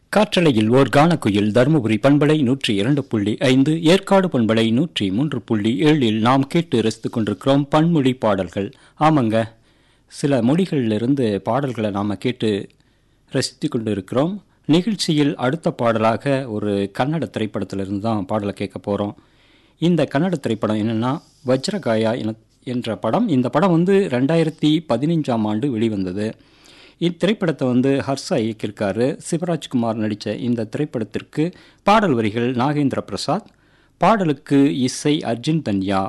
காற்றலையில் ஓர் கானக்குயில் தருமபுரி பண்பலை நூற்றி இரண்டு புள்ளி ஐந்து ஏற்காடு பண்பலை நூற்றி மூன்று புள்ளி ஏழில் நாம் கேட்டு ரசித்துக் கொண்டிருக்கிறோம் பன்மொழி பாடல்கள் ஆமாங்க சில மொழிகளிலிருந்து பாடல்களை நாம் கேட்டு ரசித்து கொண்டு இருக்கிறோம் நிகழ்ச்சியில் அடுத்த பாடலாக ஒரு கன்னட திரைப்படத்திலிருந்து தான் பாடலை கேட்க போகிறோம் இந்த கன்னட திரைப்படம் என்னென்னா வஜ்ரகாயா என என்ற படம் இந்த படம் வந்து ரெண்டாயிரத்தி பதினைஞ்சாம் ஆண்டு வெளிவந்தது இத்திரைப்படத்தை வந்து ஹர்ஷா இயக்கியிருக்காரு சிவராஜ்குமார் நடித்த இந்த திரைப்படத்திற்கு பாடல் வரிகள் நாகேந்திர பிரசாத் பாடலுக்கு இசை அர்ஜுன் தன்யா